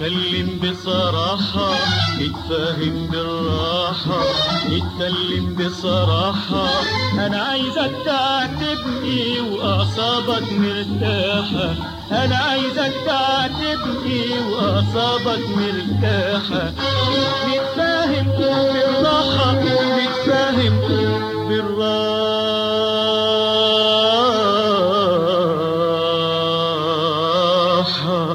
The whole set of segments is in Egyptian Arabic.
اتكلم بصراحة اتفاهم بالراحة اتكلم بصراحة أنا عايزك تعاتبني وأعصابك مرتاحة أنا عايزك تعاتبني وأعصابك مرتاحة نتفاهم بالراحة نتفاهم بالراحة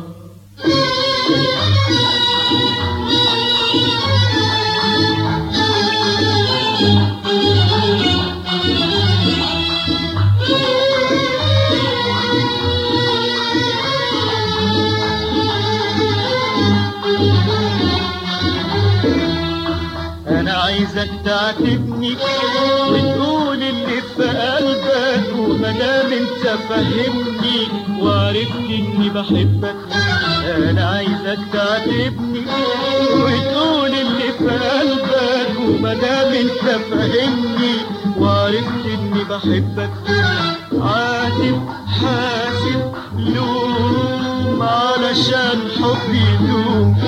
انا عايزك تعاتبني وتقول اللي في قلبك ومادام انت فهمني وعرفت اني بحبك انا عايزك تعاتبني وتقول اللي في قلبك ومادام انت فهمني وعرفت اني بحبك عاتب حاسب لوم علشان حبي يدوم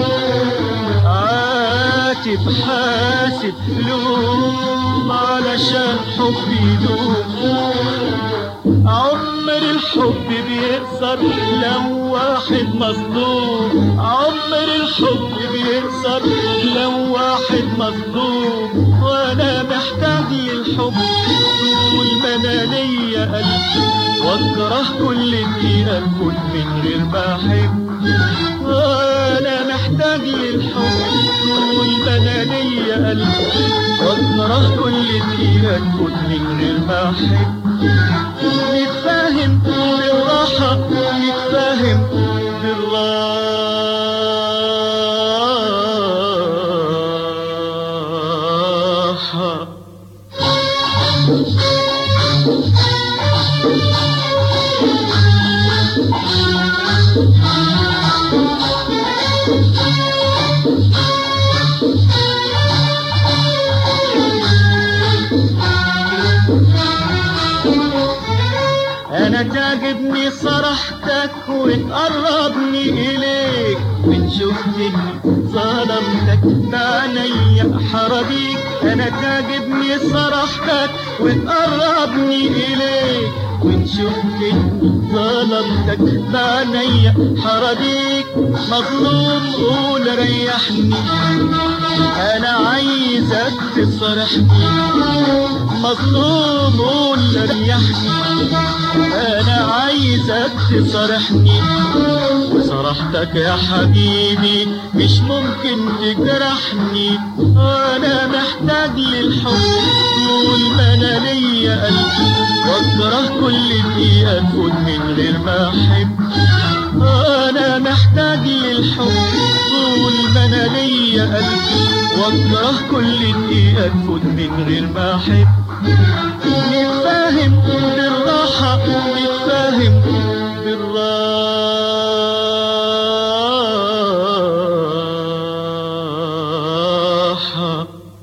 عاتب حاسب لوم علشان حبي يدوم عمر الحب بيقصر لو واحد مظلوم عمر الحب بيقصر لو واحد مظلوم وانا محتاج للحب طول ما انا ليا قلب واكره كل دقيقة اكون من غير ما احب وانا محتاج للحب طول ما انا ليا قلب واكره كل دقيقة اكون من غير ما احب نتفاهم بالراحة نتفاهم بالراحة انا تعجبني صراحتك وتقربني اليك وان شفتني ظلمتك بعينيا حرابيك انا تعجبني صراحتك وتقربني اليك وان شفتني ظلمتك بعينيا حرابيك مظلوم قول ريحني انا عايزك تصرحني مظلوم قول ريحني انا عايزك تصرحني وصرحتك يا حبيبي مش ممكن تجرحني انا محتاج للحب طول ما انا ليا قلب واكره كل دقيقة تفوت من غير ما احب انا محتاج للحب طول ما انا ليا قلب واكره كل دقيقة تفوت من غير ما احب نتفاهم بالراحة نتفاهم بالراحة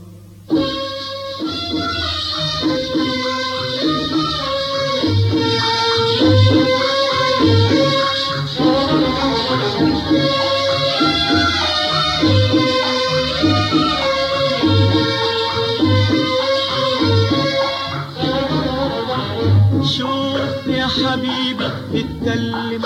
شوف يا حبيبي اتكلم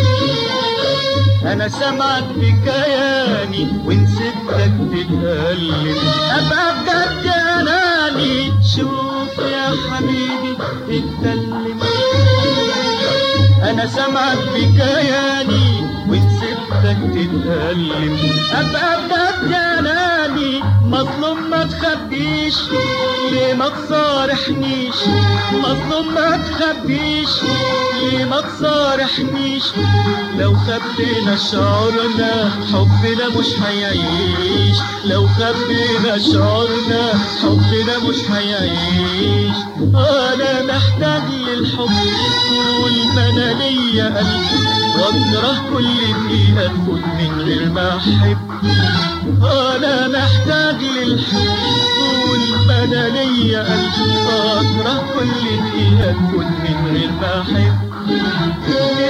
انا سامعك بكياني وان سبتك تتكلم ابقى بجد اناني شوف يا حبيبي اتكلم انا سامعك بكياني وان سبتك تتكلم ابقى بجد اناني مظلوم ما تخبيش ليه ما تصارحنيش مظلوم ما تخبيش ليه ما تصارحنيش لو خبينا شعورنا حبنا مش هيعيش لو خبينا شعورنا حبنا مش هيعيش انا محتاج للحب طول ما انا ليا قلب واكره كل دقيقة تفوت من غير ما احب انا محتاج للحب طول ما انا ليا قلب اكره كل دقيقة تفوت من غير ما احب